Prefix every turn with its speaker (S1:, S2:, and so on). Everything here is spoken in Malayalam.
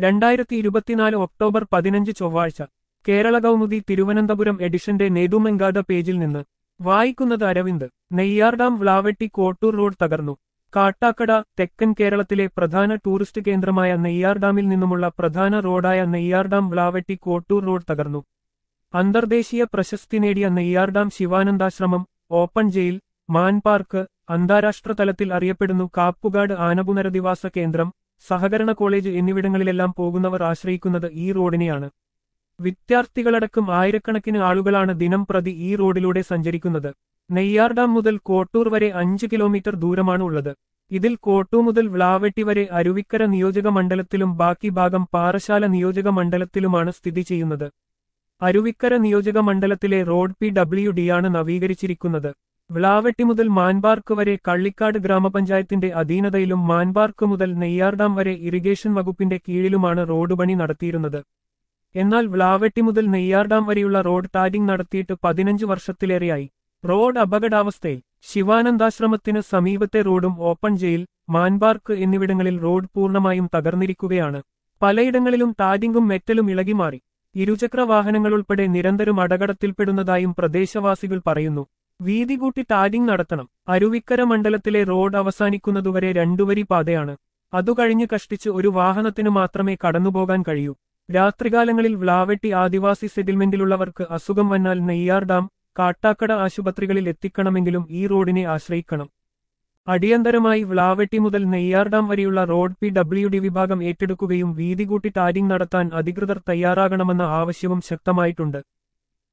S1: രണ്ടായിരത്തി ഇരുപത്തിനാല് ഒക്ടോബർ പതിനഞ്ച് ചൊവ്വാഴ്ച കേരള കൗമുദി തിരുവനന്തപുരം എഡിഷന്റെ നെയ്തുമെങ്കാത പേജിൽ നിന്ന് വായിക്കുന്നത് അരവിന്ദ് നെയ്യാർഡാം വ്ലാവെട്ടി കോട്ടൂർ റോഡ് തകർന്നു കാട്ടാക്കട തെക്കൻ കേരളത്തിലെ പ്രധാന ടൂറിസ്റ്റ് കേന്ദ്രമായ നെയ്യാർഡാമിൽ നിന്നുമുള്ള പ്രധാന റോഡായ നെയ്യാർഡാം വ്ലാവെട്ടി കോട്ടൂർ റോഡ് തകർന്നു അന്തർദേശീയ പ്രശസ്തി നേടിയ നെയ്യാർഡാം ശിവാനന്ദാശ്രമം ഓപ്പൺ ജയിൽ മാൻ പാർക്ക് അന്താരാഷ്ട്ര തലത്തിൽ അറിയപ്പെടുന്നു കാപ്പുകാട് ആനപുനരധിവാസ കേന്ദ്രം സഹകരണ കോളേജ് എന്നിവിടങ്ങളിലെല്ലാം പോകുന്നവർ ആശ്രയിക്കുന്നത് ഈ റോഡിനെയാണ് വിദ്യാർത്ഥികളടക്കം ആയിരക്കണക്കിന് ആളുകളാണ് ദിനം പ്രതി ഈ റോഡിലൂടെ സഞ്ചരിക്കുന്നത് നെയ്യാർഡാം മുതൽ കോട്ടൂർ വരെ അഞ്ച് കിലോമീറ്റർ ദൂരമാണ് ഉള്ളത് ഇതിൽ കോട്ടു മുതൽ വ്ലാവെട്ടി വരെ അരുവിക്കര നിയോജക മണ്ഡലത്തിലും ബാക്കി ഭാഗം പാറശാല നിയോജക മണ്ഡലത്തിലുമാണ് സ്ഥിതി ചെയ്യുന്നത് അരുവിക്കര നിയോജക മണ്ഡലത്തിലെ റോഡ് പി ഡബ്ല്യു ഡിയാണ് നവീകരിച്ചിരിക്കുന്നത് വ്ലാവെട്ടി മുതൽ മാൻപാർക്ക് വരെ കള്ളിക്കാട് ഗ്രാമപഞ്ചായത്തിന്റെ അധീനതയിലും മാൻപാർക്ക് മുതൽ നെയ്യാർഡാം വരെ ഇറിഗേഷൻ വകുപ്പിന്റെ കീഴിലുമാണ് റോഡ് പണി നടത്തിയിരുന്നത് എന്നാൽ വ്ലാവെട്ടി മുതൽ നെയ്യാർഡാം വരെയുള്ള റോഡ് ടാരിംഗ് നടത്തിയിട്ട് പതിനഞ്ച് വർഷത്തിലേറെയായി റോഡ് അപകടാവസ്ഥയിൽ ശിവാനന്ദാശ്രമത്തിന് സമീപത്തെ റോഡും ഓപ്പൺ ജയിൽ മാൻപാർക്ക് എന്നിവിടങ്ങളിൽ റോഡ് പൂർണ്ണമായും തകർന്നിരിക്കുകയാണ് പലയിടങ്ങളിലും ടാരിംഗും മെറ്റലും ഇളകി മാറി ഇരുചക്ര വാഹനങ്ങളുൾപ്പെടെ നിരന്തരം അടകടത്തിൽപ്പെടുന്നതായും പ്രദേശവാസികൾ പറയുന്നു വീതി കൂട്ടി ടാരിംഗ് നടത്തണം അരുവിക്കര മണ്ഡലത്തിലെ റോഡ് അവസാനിക്കുന്നതുവരെ രണ്ടുവരി പാതയാണ് അതുകഴിഞ്ഞ് കഷ്ടിച്ച് ഒരു വാഹനത്തിന് മാത്രമേ കടന്നുപോകാൻ കഴിയൂ രാത്രികാലങ്ങളിൽ വ്ലാവെട്ടി ആദിവാസി സെറ്റിൽമെന്റിലുള്ളവർക്ക് അസുഖം വന്നാൽ നെയ്യാർ ഡാം കാട്ടാക്കട ആശുപത്രികളിൽ എത്തിക്കണമെങ്കിലും ഈ റോഡിനെ ആശ്രയിക്കണം അടിയന്തരമായി വ്ലാവെട്ടി മുതൽ നെയ്യാർ ഡാം വരെയുള്ള റോഡ് പി ഡബ്ല്യു ഡി വിഭാഗം ഏറ്റെടുക്കുകയും വീതി കൂട്ടി ടാരിംഗ് നടത്താൻ അധികൃതർ തയ്യാറാകണമെന്ന ആവശ്യവും ശക്തമായിട്ടുണ്ട്